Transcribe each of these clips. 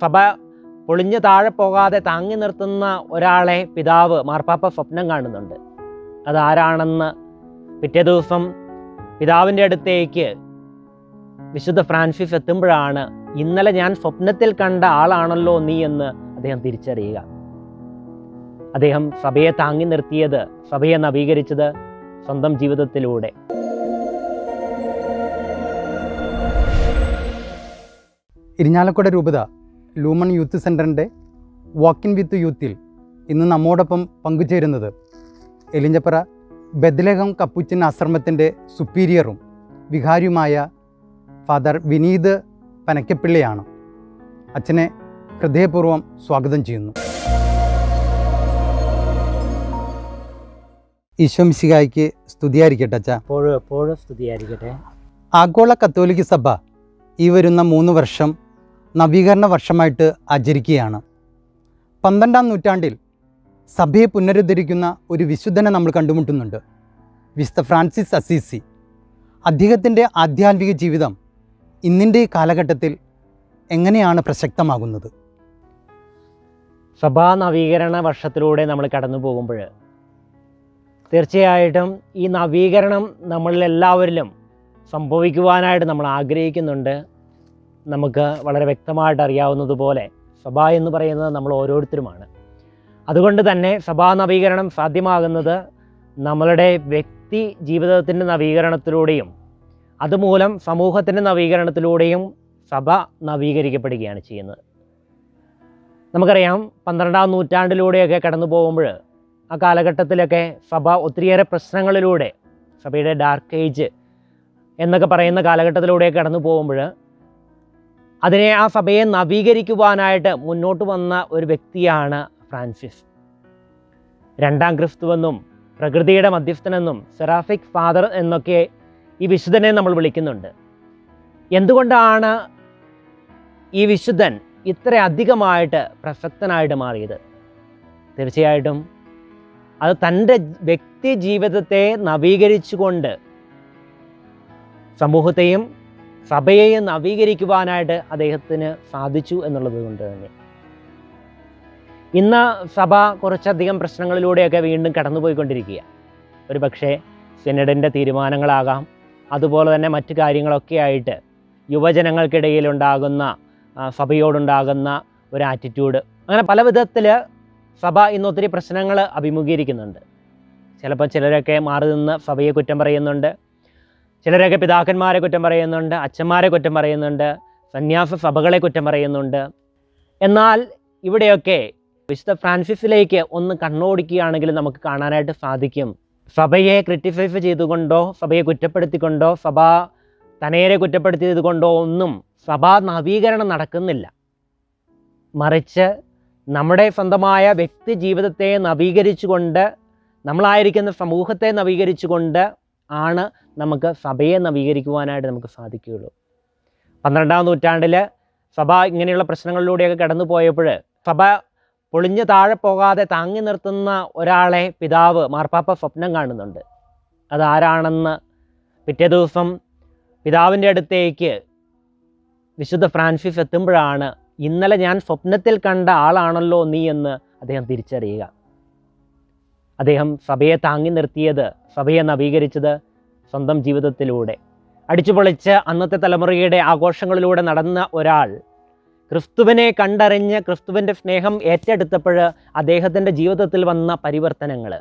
സഭ പൊളിഞ്ഞു താഴെ പോകാതെ താങ്ങി നിർത്തുന്ന ഒരാളെ പിതാവ് മാർപ്പാപ്പ സ്വപ്നം കാണുന്നുണ്ട് അതാരാണെന്ന് പിറ്റേ ദിവസം പിതാവിൻ്റെ അടുത്തേക്ക് വിശുദ്ധ ഫ്രാൻസിസ് എത്തുമ്പോഴാണ് ഇന്നലെ ഞാൻ സ്വപ്നത്തിൽ കണ്ട ആളാണല്ലോ നീ എന്ന് അദ്ദേഹം തിരിച്ചറിയുക അദ്ദേഹം സഭയെ താങ്ങി നിർത്തിയത് സഭയെ നവീകരിച്ചത് സ്വന്തം ജീവിതത്തിലൂടെ ഇരിഞ്ഞാലക്കുട രൂപത ലൂമൺ യൂത്ത് സെൻറ്ററിൻ്റെ വാക്കിൻ വിത്ത് യൂത്തിൽ ഇന്ന് നമ്മോടൊപ്പം പങ്കുചേരുന്നത് എലിഞ്ചപ്പറ ബദ്ലഹം കപ്പുച്ചിൻ ആശ്രമത്തിൻ്റെ സുപ്പീരിയറും വികാരിയുമായ ഫാദർ വിനീത് പനക്കപ്പിള്ളിയാണ് അച്ഛനെ ഹൃദയപൂർവ്വം സ്വാഗതം ചെയ്യുന്നു ഈശോമിശികായ്ക്ക് സ്തുതിയായിരിക്കട്ടെ അച്ഛ എപ്പോഴും എപ്പോഴും സ്തുതിയായിരിക്കട്ടെ ആഗോള കത്തോലിക്ക സഭ ഈ വരുന്ന മൂന്ന് വർഷം നവീകരണ വർഷമായിട്ട് ആചരിക്കുകയാണ് പന്ത്രണ്ടാം നൂറ്റാണ്ടിൽ സഭയെ പുനരുദ്ധരിക്കുന്ന ഒരു വിശുദ്ധനെ നമ്മൾ കണ്ടുമുട്ടുന്നുണ്ട് വിശുദ്ധ ഫ്രാൻസിസ് അസീസി അദ്ദേഹത്തിൻ്റെ ആധ്യാത്മിക ജീവിതം ഇന്നിൻ്റെ ഈ കാലഘട്ടത്തിൽ എങ്ങനെയാണ് പ്രസക്തമാകുന്നത് സഭാ നവീകരണ വർഷത്തിലൂടെ നമ്മൾ കടന്നു പോകുമ്പോൾ തീർച്ചയായിട്ടും ഈ നവീകരണം നമ്മളിൽ എല്ലാവരിലും സംഭവിക്കുവാനായിട്ട് നമ്മൾ ആഗ്രഹിക്കുന്നുണ്ട് നമുക്ക് വളരെ വ്യക്തമായിട്ട് അറിയാവുന്നതുപോലെ സഭ എന്ന് പറയുന്നത് നമ്മൾ ഓരോരുത്തരുമാണ് അതുകൊണ്ട് തന്നെ സഭാ നവീകരണം സാധ്യമാകുന്നത് നമ്മളുടെ വ്യക്തി ജീവിതത്തിൻ്റെ നവീകരണത്തിലൂടെയും അതുമൂലം സമൂഹത്തിൻ്റെ നവീകരണത്തിലൂടെയും സഭ നവീകരിക്കപ്പെടുകയാണ് ചെയ്യുന്നത് നമുക്കറിയാം പന്ത്രണ്ടാം നൂറ്റാണ്ടിലൂടെയൊക്കെ കടന്നു പോകുമ്പോൾ ആ കാലഘട്ടത്തിലൊക്കെ സഭ ഒത്തിരിയേറെ പ്രശ്നങ്ങളിലൂടെ സഭയുടെ ഡാർക്ക് ഏജ് എന്നൊക്കെ പറയുന്ന കാലഘട്ടത്തിലൂടെയൊക്കെ കടന്നു പോകുമ്പോൾ അതിനെ ആ സഭയെ നവീകരിക്കുവാനായിട്ട് മുന്നോട്ട് വന്ന ഒരു വ്യക്തിയാണ് ഫ്രാൻസിസ് രണ്ടാം ക്രിസ്തുവെന്നും പ്രകൃതിയുടെ മധ്യസ്ഥനെന്നും സെറാഫിക് ഫാദർ എന്നൊക്കെ ഈ വിശുദ്ധനെ നമ്മൾ വിളിക്കുന്നുണ്ട് എന്തുകൊണ്ടാണ് ഈ വിശുദ്ധൻ ഇത്ര അധികമായിട്ട് പ്രസക്തനായിട്ട് മാറിയത് തീർച്ചയായിട്ടും അത് തൻ്റെ വ്യക്തി ജീവിതത്തെ നവീകരിച്ചുകൊണ്ട് സമൂഹത്തെയും സഭയെയും നവീകരിക്കുവാനായിട്ട് അദ്ദേഹത്തിന് സാധിച്ചു എന്നുള്ളത് കൊണ്ട് തന്നെ ഇന്ന് സഭ കുറച്ചധികം പ്രശ്നങ്ങളിലൂടെയൊക്കെ വീണ്ടും കടന്നുപോയിക്കൊണ്ടിരിക്കുക ഒരു പക്ഷേ സെനഡിൻ്റെ തീരുമാനങ്ങളാകാം അതുപോലെ തന്നെ മറ്റു കാര്യങ്ങളൊക്കെ ആയിട്ട് യുവജനങ്ങൾക്കിടയിൽ ഉണ്ടാകുന്ന ആ, സഭയോടുണ്ടാകുന്ന ഒരു ആറ്റിറ്റ്യൂഡ് അങ്ങനെ പല വിധത്തിൽ സഭ ഇന്ന് ഒത്തിരി പ്രശ്നങ്ങൾ അഭിമുഖീകരിക്കുന്നുണ്ട് ചിലപ്പോൾ ചിലരൊക്കെ മാറി നിന്ന് സഭയെ കുറ്റം പറയുന്നുണ്ട് ചിലരൊക്കെ പിതാക്കന്മാരെ കുറ്റം പറയുന്നുണ്ട് അച്ഛന്മാരെ കുറ്റം പറയുന്നുണ്ട് സന്യാസ സഭകളെ കുറ്റം പറയുന്നുണ്ട് എന്നാൽ ഇവിടെയൊക്കെ വിശുദ്ധ ഫ്രാൻസിസിലേക്ക് ഒന്ന് കണ്ണോടിക്കുകയാണെങ്കിൽ നമുക്ക് കാണാനായിട്ട് സാധിക്കും സഭയെ ക്രിറ്റിസൈസ് ചെയ്തുകൊണ്ടോ സഭയെ കുറ്റപ്പെടുത്തിക്കൊണ്ടോ സഭ തനേരെ കുറ്റപ്പെടുത്തിയത് കൊണ്ടോ ഒന്നും സഭാ നവീകരണം നടക്കുന്നില്ല മറിച്ച് നമ്മുടെ സ്വന്തമായ വ്യക്തി ജീവിതത്തെ നവീകരിച്ചുകൊണ്ട് നമ്മളായിരിക്കുന്ന സമൂഹത്തെ നവീകരിച്ചുകൊണ്ട് ആണ് നമുക്ക് സഭയെ നവീകരിക്കുവാനായിട്ട് നമുക്ക് സാധിക്കുകയുള്ളൂ പന്ത്രണ്ടാം നൂറ്റാണ്ടിൽ സഭ ഇങ്ങനെയുള്ള പ്രശ്നങ്ങളിലൂടെയൊക്കെ കടന്നു പോയപ്പോൾ സഭ പൊളിഞ്ഞു താഴെ പോകാതെ താങ്ങി നിർത്തുന്ന ഒരാളെ പിതാവ് മാർപ്പാപ്പ സ്വപ്നം കാണുന്നുണ്ട് അതാരാണെന്ന് പിറ്റേ ദിവസം പിതാവിൻ്റെ അടുത്തേക്ക് വിശുദ്ധ ഫ്രാൻസിസ് എത്തുമ്പോഴാണ് ഇന്നലെ ഞാൻ സ്വപ്നത്തിൽ കണ്ട ആളാണല്ലോ നീ എന്ന് അദ്ദേഹം തിരിച്ചറിയുക അദ്ദേഹം സഭയെ താങ്ങി നിർത്തിയത് സഭയെ നവീകരിച്ചത് സ്വന്തം ജീവിതത്തിലൂടെ അടിച്ചുപൊളിച്ച് അന്നത്തെ തലമുറയുടെ ആഘോഷങ്ങളിലൂടെ നടന്ന ഒരാൾ ക്രിസ്തുവിനെ കണ്ടറിഞ്ഞ് ക്രിസ്തുവിൻ്റെ സ്നേഹം ഏറ്റെടുത്തപ്പോൾ അദ്ദേഹത്തിൻ്റെ ജീവിതത്തിൽ വന്ന പരിവർത്തനങ്ങൾ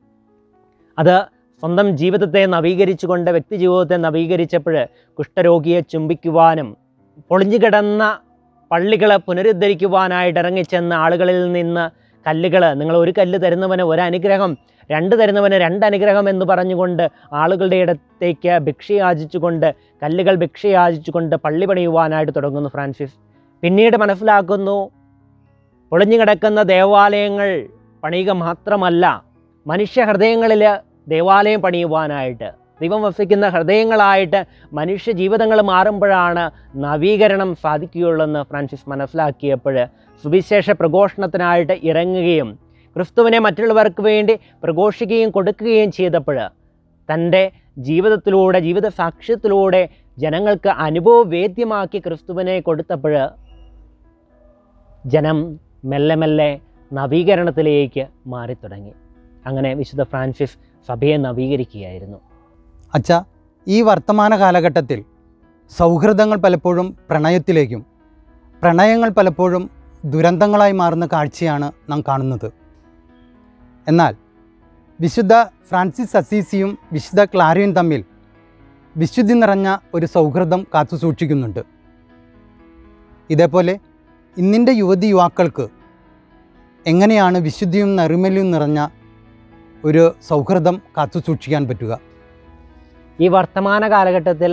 അത് സ്വന്തം ജീവിതത്തെ നവീകരിച്ചുകൊണ്ട് വ്യക്തി ജീവിതത്തെ നവീകരിച്ചപ്പോൾ കുഷ്ഠരോഗിയെ ചുംബിക്കുവാനും പൊളിഞ്ഞു കിടന്ന പള്ളികൾ പുനരുദ്ധരിക്കുവാനായിട്ട് ഇറങ്ങിച്ചെന്ന ആളുകളിൽ നിന്ന് കല്ലുകൾ നിങ്ങൾ ഒരു കല്ല് തരുന്നവന് ഒരു അനുഗ്രഹം രണ്ട് തരുന്നവന് രണ്ട് അനുഗ്രഹം എന്ന് പറഞ്ഞുകൊണ്ട് ആളുകളുടെ ഇടത്തേക്ക് ഭിക്ഷയാചിച്ചുകൊണ്ട് കല്ലുകൾ ഭിക്ഷയാചിച്ചുകൊണ്ട് പള്ളി പണിയുവാനായിട്ട് തുടങ്ങുന്നു ഫ്രാൻസിസ് പിന്നീട് മനസ്സിലാക്കുന്നു പൊളിഞ്ഞു കിടക്കുന്ന ദേവാലയങ്ങൾ പണിയുക മാത്രമല്ല മനുഷ്യ ഹൃദയങ്ങളിൽ ദേവാലയം പണിയുവാനായിട്ട് ദൈവം വസിക്കുന്ന ഹൃദയങ്ങളായിട്ട് മനുഷ്യ ജീവിതങ്ങൾ മാറുമ്പോഴാണ് നവീകരണം സാധിക്കുകയുള്ളൂ എന്ന് ഫ്രാൻസിസ് മനസ്സിലാക്കിയപ്പോൾ സുവിശേഷ പ്രഘോഷണത്തിനായിട്ട് ഇറങ്ങുകയും ക്രിസ്തുവിനെ മറ്റുള്ളവർക്ക് വേണ്ടി പ്രഘോഷിക്കുകയും കൊടുക്കുകയും ചെയ്തപ്പോൾ തൻ്റെ ജീവിതത്തിലൂടെ ജീവിത സാക്ഷ്യത്തിലൂടെ ജനങ്ങൾക്ക് അനുഭവവേദ്യമാക്കി ക്രിസ്തുവിനെ കൊടുത്തപ്പോൾ ജനം മെല്ലെ മെല്ലെ നവീകരണത്തിലേക്ക് മാറിത്തുടങ്ങി അങ്ങനെ വിശുദ്ധ ഫ്രാൻസിസ് സഭയെ നവീകരിക്കുകയായിരുന്നു അച്ഛ ഈ വർത്തമാന കാലഘട്ടത്തിൽ സൗഹൃദങ്ങൾ പലപ്പോഴും പ്രണയത്തിലേക്കും പ്രണയങ്ങൾ പലപ്പോഴും ദുരന്തങ്ങളായി മാറുന്ന കാഴ്ചയാണ് നാം കാണുന്നത് എന്നാൽ വിശുദ്ധ ഫ്രാൻസിസ് അസീസിയും വിശുദ്ധ ക്ലാരിയും തമ്മിൽ വിശുദ്ധി നിറഞ്ഞ ഒരു സൗഹൃദം കാത്തു സൂക്ഷിക്കുന്നുണ്ട് ഇതേപോലെ ഇന്നിൻ്റെ യുവതി യുവാക്കൾക്ക് എങ്ങനെയാണ് വിശുദ്ധിയും നറുമല്യവും നിറഞ്ഞ ഒരു സൗഹൃദം കാത്തു സൂക്ഷിക്കാൻ പറ്റുക ഈ വർത്തമാന കാലഘട്ടത്തിൽ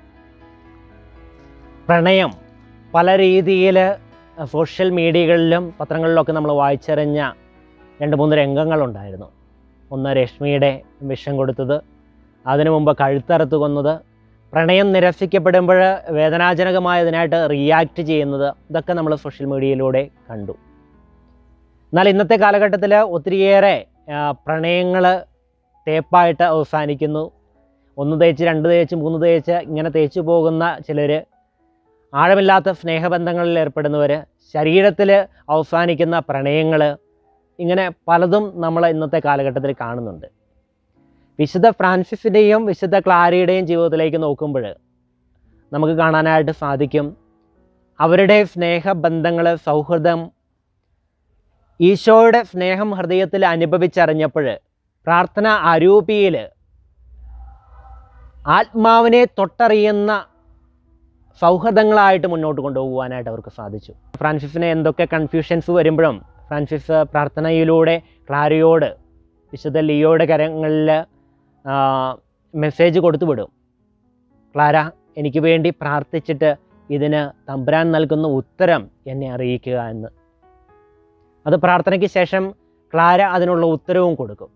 പ്രണയം പല രീതിയിൽ സോഷ്യൽ മീഡിയകളിലും പത്രങ്ങളിലൊക്കെ നമ്മൾ വായിച്ചറിഞ്ഞ രണ്ട് മൂന്ന് രംഗങ്ങളുണ്ടായിരുന്നു ഒന്ന് രശ്മിയുടെ വിഷം കൊടുത്തത് അതിനു മുമ്പ് കഴുത്തറുത്ത് കൊന്നത് പ്രണയം നിരസിക്കപ്പെടുമ്പോൾ വേദനാജനകമായതിനായിട്ട് റിയാക്ട് ചെയ്യുന്നത് ഇതൊക്കെ നമ്മൾ സോഷ്യൽ മീഡിയയിലൂടെ കണ്ടു എന്നാൽ ഇന്നത്തെ കാലഘട്ടത്തിൽ ഒത്തിരിയേറെ പ്രണയങ്ങൾ തേപ്പായിട്ട് അവസാനിക്കുന്നു ഒന്ന് തേച്ച് രണ്ട് തേച്ച് മൂന്ന് തേച്ച് ഇങ്ങനെ തേച്ചു പോകുന്ന ചിലർ ആഴമില്ലാത്ത സ്നേഹബന്ധങ്ങളിൽ ഏർപ്പെടുന്നവർ ശരീരത്തിൽ അവസാനിക്കുന്ന പ്രണയങ്ങൾ ഇങ്ങനെ പലതും നമ്മൾ ഇന്നത്തെ കാലഘട്ടത്തിൽ കാണുന്നുണ്ട് വിശുദ്ധ ഫ്രാൻസിസിൻ്റെയും വിശുദ്ധ ക്ലാരിയുടെയും ജീവിതത്തിലേക്ക് നോക്കുമ്പോൾ നമുക്ക് കാണാനായിട്ട് സാധിക്കും അവരുടെ സ്നേഹബന്ധങ്ങൾ സൗഹൃദം ഈശോയുടെ സ്നേഹം ഹൃദയത്തിൽ അനുഭവിച്ചറിഞ്ഞപ്പോൾ പ്രാർത്ഥന അരൂപിയിൽ ആത്മാവിനെ തൊട്ടറിയുന്ന സൗഹൃദങ്ങളായിട്ട് മുന്നോട്ട് കൊണ്ടുപോകാനായിട്ട് അവർക്ക് സാധിച്ചു ഫ്രാൻസിസിന് എന്തൊക്കെ കൺഫ്യൂഷൻസ് വരുമ്പോഴും ഫ്രാൻസിസ് പ്രാർത്ഥനയിലൂടെ ക്ലാരിയോട് വിശുദ്ധ ലിയോയുടെ കരങ്ങളിൽ മെസ്സേജ് കൊടുത്തു വിടും ക്ലാര എനിക്ക് വേണ്ടി പ്രാർത്ഥിച്ചിട്ട് ഇതിന് തമ്പുരാൻ നൽകുന്ന ഉത്തരം എന്നെ അറിയിക്കുക എന്ന് അത് പ്രാർത്ഥനയ്ക്ക് ശേഷം ക്ലാര അതിനുള്ള ഉത്തരവും കൊടുക്കും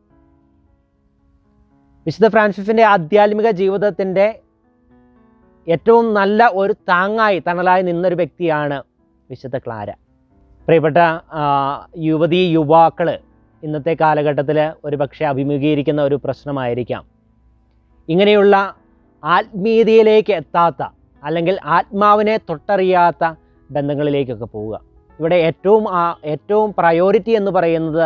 വിശുദ്ധ ഫ്രാൻസിസിൻ്റെ ആധ്യാത്മിക ജീവിതത്തിൻ്റെ ഏറ്റവും നല്ല ഒരു താങ്ങായി തണലായി നിന്നൊരു വ്യക്തിയാണ് വിശുദ്ധ ക്ലാര പ്രിയപ്പെട്ട ആ, യുവതി യുവാക്കൾ ഇന്നത്തെ കാലഘട്ടത്തിൽ ഒരു പക്ഷേ അഭിമുഖീകരിക്കുന്ന ഒരു പ്രശ്നമായിരിക്കാം ഇങ്ങനെയുള്ള ആത്മീയതയിലേക്ക് എത്താത്ത അല്ലെങ്കിൽ ആത്മാവിനെ തൊട്ടറിയാത്ത ബന്ധങ്ങളിലേക്കൊക്കെ പോവുക ഇവിടെ ഏറ്റവും ആ ഏറ്റവും പ്രയോറിറ്റി എന്ന് പറയുന്നത്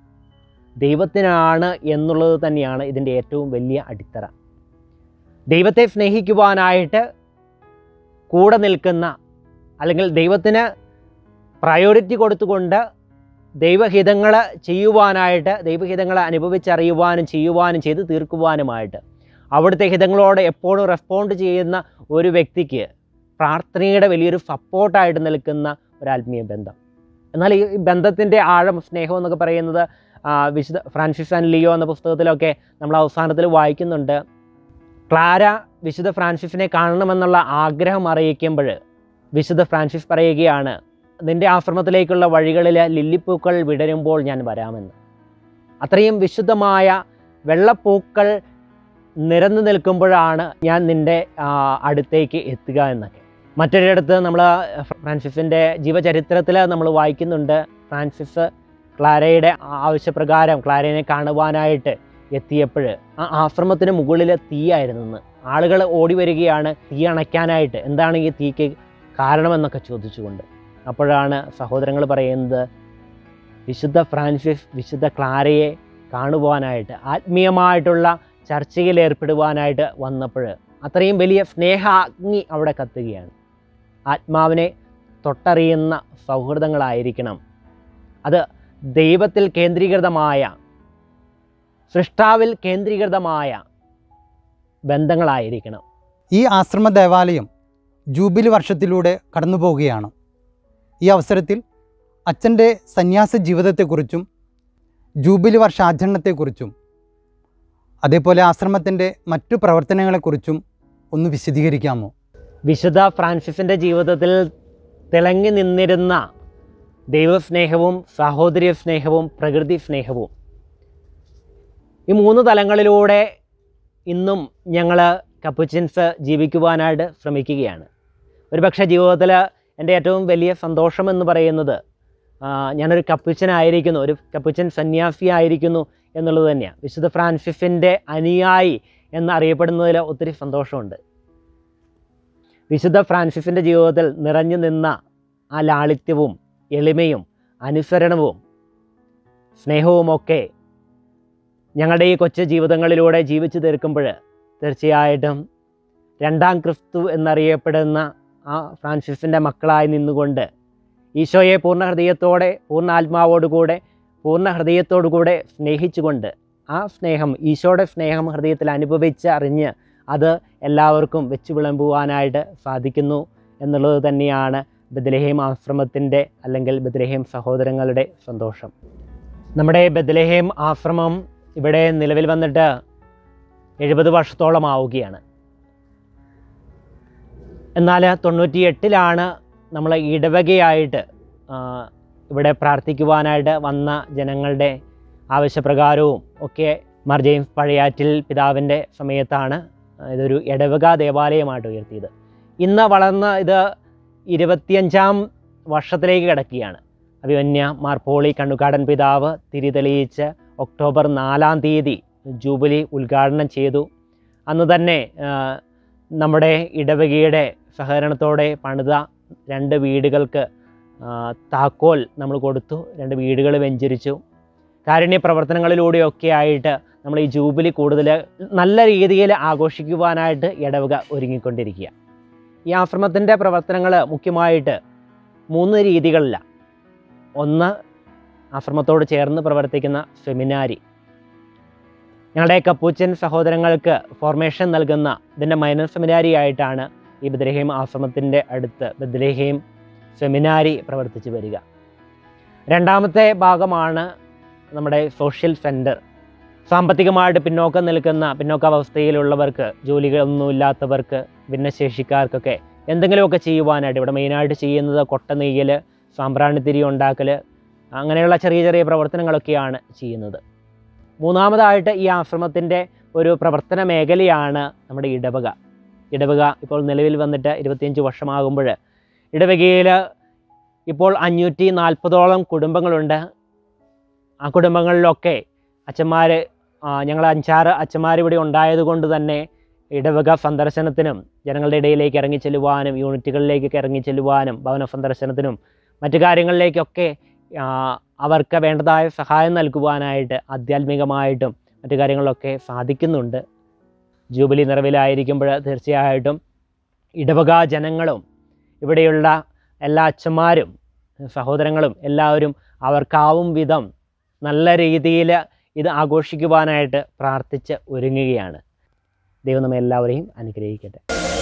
ദൈവത്തിനാണ് എന്നുള്ളത് തന്നെയാണ് ഇതിൻ്റെ ഏറ്റവും വലിയ അടിത്തറ ദൈവത്തെ സ്നേഹിക്കുവാനായിട്ട് കൂടെ നിൽക്കുന്ന അല്ലെങ്കിൽ ദൈവത്തിന് പ്രയോറിറ്റി കൊടുത്തുകൊണ്ട് ദൈവഹിതങ്ങൾ ചെയ്യുവാനായിട്ട് ദൈവഹിതങ്ങളെ അനുഭവിച്ചറിയുവാനും ചെയ്യുവാനും ചെയ്ത് തീർക്കുവാനുമായിട്ട് അവിടുത്തെ ഹിതങ്ങളോട് എപ്പോഴും റെസ്പോണ്ട് ചെയ്യുന്ന ഒരു വ്യക്തിക്ക് പ്രാർത്ഥനയുടെ വലിയൊരു സപ്പോർട്ടായിട്ട് നിൽക്കുന്ന ഒരു ആത്മീയ ബന്ധം എന്നാൽ ഈ ബന്ധത്തിൻ്റെ ആഴം സ്നേഹം എന്നൊക്കെ പറയുന്നത് ആ, വിശുദ്ധ ഫ്രാൻസിസ് ആൻഡ് ലിയോ എന്ന പുസ്തകത്തിലൊക്കെ നമ്മൾ അവസാനത്തിൽ വായിക്കുന്നുണ്ട് ക്ലാര വിശുദ്ധ ഫ്രാൻസിസിനെ കാണണമെന്നുള്ള ആഗ്രഹം അറിയിക്കുമ്പോൾ വിശുദ്ധ ഫ്രാൻസിസ് പറയുകയാണ് നിന്റെ ആശ്രമത്തിലേക്കുള്ള വഴികളിൽ ലില്ലിപ്പൂക്കൾ വിടരുമ്പോൾ ഞാൻ വരാമെന്ന് അത്രയും വിശുദ്ധമായ വെള്ളപ്പൂക്കൾ നിരന്നു നിൽക്കുമ്പോഴാണ് ഞാൻ നിൻ്റെ ആ, അടുത്തേക്ക് എത്തുക എന്നൊക്കെ മറ്റൊരിടത്ത് നമ്മൾ ഫ്രാൻസിസിൻ്റെ ജീവചരിത്രത്തിൽ നമ്മൾ വായിക്കുന്നുണ്ട് ഫ്രാൻസിസ് ക്ലാരയുടെ ആവശ്യപ്രകാരം ക്ലാരയെ കാണുവാനായിട്ട് എത്തിയപ്പോൾ ആ ആശ്രമത്തിന് മുകളിൽ തീയായിരുന്നു ആളുകൾ ഓടി വരികയാണ് തീ അണയ്ക്കാനായിട്ട് എന്താണ് ഈ തീക്ക് കാരണമെന്നൊക്കെ ചോദിച്ചുകൊണ്ട് അപ്പോഴാണ് സഹോദരങ്ങൾ പറയുന്നത് വിശുദ്ധ ഫ്രാൻസിസ് വിശുദ്ധ ക്ലാരയെ കാണുവാനായിട്ട് ആത്മീയമായിട്ടുള്ള ചർച്ചയിൽ ഏർപ്പെടുവാനായിട്ട് വന്നപ്പോൾ അത്രയും വലിയ സ്നേഹാഗ്നി അവിടെ കത്തുകയാണ് ആത്മാവിനെ തൊട്ടറിയുന്ന സൗഹൃദങ്ങളായിരിക്കണം അത് ദൈവത്തിൽ കേന്ദ്രീകൃതമായ സൃഷ്ടാവിൽ കേന്ദ്രീകൃതമായ ബന്ധങ്ങളായിരിക്കണം ഈ ആശ്രമ ദേവാലയം ജൂബിലി വർഷത്തിലൂടെ കടന്നു പോവുകയാണ് ഈ അവസരത്തിൽ അച്ഛൻ്റെ സന്യാസ ജീവിതത്തെക്കുറിച്ചും ജൂബിലി വർഷ ആചരണത്തെക്കുറിച്ചും അതേപോലെ ആശ്രമത്തിൻ്റെ മറ്റു പ്രവർത്തനങ്ങളെക്കുറിച്ചും ഒന്ന് വിശദീകരിക്കാമോ വിശുദ്ധ ഫ്രാൻസിസിൻ്റെ ജീവിതത്തിൽ തിളങ്ങി നിന്നിരുന്ന ദൈവസ്നേഹവും സാഹോദര്യ സ്നേഹവും പ്രകൃതി സ്നേഹവും ഈ മൂന്ന് തലങ്ങളിലൂടെ ഇന്നും ഞങ്ങൾ കപ്പുച്ചിൻസ് ജീവിക്കുവാനായിട്ട് ശ്രമിക്കുകയാണ് ഒരുപക്ഷെ ജീവിതത്തിൽ എൻ്റെ ഏറ്റവും വലിയ സന്തോഷം എന്ന് പറയുന്നത് ആ, ഞാനൊരു കപ്പുച്ചനായിരിക്കുന്നു ഒരു കപ്പുച്ചൻ സന്യാസി ആയിരിക്കുന്നു എന്നുള്ളത് തന്നെയാണ് വിശുദ്ധ ഫ്രാൻസിസിൻ്റെ അനുയായി എന്നറിയപ്പെടുന്നതിൽ ഒത്തിരി സന്തോഷമുണ്ട് വിശുദ്ധ ഫ്രാൻസിസിൻ്റെ ജീവിതത്തിൽ നിറഞ്ഞു നിന്ന ആ ലാളിത്യവും എളിമയും അനുസരണവും സ്നേഹവുമൊക്കെ ഞങ്ങളുടെ ഈ കൊച്ചു ജീവിതങ്ങളിലൂടെ ജീവിച്ചു തീർക്കുമ്പോൾ തീർച്ചയായിട്ടും രണ്ടാം ക്രിസ്തു എന്നറിയപ്പെടുന്ന ആ ഫ്രാൻസിസിൻ്റെ മക്കളായി നിന്നുകൊണ്ട് ഈശോയെ പൂർണ്ണ ഹൃദയത്തോടെ പൂർണ്ണ ആത്മാവോടുകൂടെ പൂർണ്ണ ഹൃദയത്തോടുകൂടെ സ്നേഹിച്ചുകൊണ്ട് ആ സ്നേഹം ഈശോയുടെ സ്നേഹം ഹൃദയത്തിൽ അനുഭവിച്ച് അറിഞ്ഞ് അത് എല്ലാവർക്കും വെച്ച് വിളമ്പുവാനായിട്ട് സാധിക്കുന്നു എന്നുള്ളത് തന്നെയാണ് ബദലഹേം ആശ്രമത്തിൻ്റെ അല്ലെങ്കിൽ ബദലഹേം സഹോദരങ്ങളുടെ സന്തോഷം നമ്മുടെ ബദലഹേം ആശ്രമം ഇവിടെ നിലവിൽ വന്നിട്ട് എഴുപത് വർഷത്തോളം ആവുകയാണ് എന്നാൽ തൊണ്ണൂറ്റി എട്ടിലാണ് നമ്മൾ ഇടവകയായിട്ട് ആ, ഇവിടെ പ്രാർത്ഥിക്കുവാനായിട്ട് വന്ന ജനങ്ങളുടെ ആവശ്യപ്രകാരവും ഒക്കെ മാർ ജെയിംസ് പഴയാറ്റിൽ പിതാവിൻ്റെ സമയത്താണ് ഇതൊരു ഇടവക ദേവാലയമായിട്ട് ഉയർത്തിയത് ഇന്ന് വളർന്ന് ഇത് ഇരുപത്തിയഞ്ചാം വർഷത്തിലേക്ക് കിടക്കുകയാണ് അഭിമന്യ മാർ പോളി കണ്ണുകാടൻ പിതാവ് തിരിതെളിയിച്ച് ഒക്ടോബർ നാലാം തീയതി ജൂബിലി ഉദ്ഘാടനം ചെയ്തു അന്ന് തന്നെ ആ, നമ്മുടെ ഇടവകയുടെ സഹകരണത്തോടെ പണിത രണ്ട് വീടുകൾക്ക് ആ, താക്കോൽ നമ്മൾ കൊടുത്തു രണ്ട് വീടുകൾ വെഞ്ചരിച്ചു കാരുണ്യ പ്രവർത്തനങ്ങളിലൂടെയൊക്കെ ആയിട്ട് നമ്മൾ ഈ ജൂബിലി കൂടുതൽ നല്ല രീതിയിൽ ആഘോഷിക്കുവാനായിട്ട് ഇടവക ഒരുങ്ങിക്കൊണ്ടിരിക്കുക ഈ ആശ്രമത്തിൻ്റെ പ്രവർത്തനങ്ങൾ മുഖ്യമായിട്ട് മൂന്ന് രീതികളിലാണ് ഒന്ന് ആശ്രമത്തോട് ചേർന്ന് പ്രവർത്തിക്കുന്ന സെമിനാരി ഞങ്ങളുടെ കപ്പൂച്ചൻ സഹോദരങ്ങൾക്ക് ഫോർമേഷൻ നൽകുന്ന ഇതിൻ്റെ മൈനർ സെമിനാരി ആയിട്ടാണ് ഈ ബദ്രഹീം ആശ്രമത്തിൻ്റെ അടുത്ത് ബദ്രഹീം സെമിനാരി പ്രവർത്തിച്ചു വരിക രണ്ടാമത്തെ ഭാഗമാണ് നമ്മുടെ സോഷ്യൽ സെൻറ്റർ സാമ്പത്തികമായിട്ട് പിന്നോക്കം നിൽക്കുന്ന പിന്നോക്കാവസ്ഥയിലുള്ളവർക്ക് ജോലികളൊന്നുമില്ലാത്തവർക്ക് ഭിന്നശേഷിക്കാർക്കൊക്കെ എന്തെങ്കിലുമൊക്കെ ചെയ്യുവാനായിട്ട് ഇവിടെ മെയിനായിട്ട് ചെയ്യുന്നത് കൊട്ട നെയ്യൽ സാമ്പ്രാണിത്തിരി ഉണ്ടാക്കൽ അങ്ങനെയുള്ള ചെറിയ ചെറിയ പ്രവർത്തനങ്ങളൊക്കെയാണ് ചെയ്യുന്നത് മൂന്നാമതായിട്ട് ഈ ആശ്രമത്തിൻ്റെ ഒരു പ്രവർത്തന മേഖലയാണ് നമ്മുടെ ഇടവക ഇടവക ഇപ്പോൾ നിലവിൽ വന്നിട്ട് ഇരുപത്തിയഞ്ച് വർഷമാകുമ്പോൾ ഇടവകയിൽ ഇപ്പോൾ അഞ്ഞൂറ്റി നാൽപ്പതോളം കുടുംബങ്ങളുണ്ട് ആ കുടുംബങ്ങളിലൊക്കെ അച്ഛന്മാർ ഞങ്ങൾ അഞ്ചാറ് അച്ഛന്മാർ ഇവിടെ ഉണ്ടായതുകൊണ്ട് തന്നെ ഇടവക സന്ദർശനത്തിനും ജനങ്ങളുടെ ഇടയിലേക്ക് ഇറങ്ങി ചെല്ലുവാനും യൂണിറ്റുകളിലേക്കൊക്കെ ഇറങ്ങി ചെല്ലുവാനും ഭവന സന്ദർശനത്തിനും മറ്റു കാര്യങ്ങളിലേക്കൊക്കെ ആ, അവർക്ക് വേണ്ടതായ സഹായം നൽകുവാനായിട്ട് ആധ്യാത്മികമായിട്ടും മറ്റു കാര്യങ്ങളിലൊക്കെ സാധിക്കുന്നുണ്ട് ജൂബിലി നിറവിലായിരിക്കുമ്പോൾ തീർച്ചയായിട്ടും ഇടവക ജനങ്ങളും ഇവിടെയുള്ള എല്ലാ അച്ഛന്മാരും സഹോദരങ്ങളും എല്ലാവരും അവർക്കാവും വിധം നല്ല രീതിയിൽ ഇത് ആഘോഷിക്കുവാനായിട്ട് പ്രാർത്ഥിച്ച് ഒരുങ്ങുകയാണ് ദൈവം നമ്മെ എല്ലാവരെയും അനുഗ്രഹിക്കട്ടെ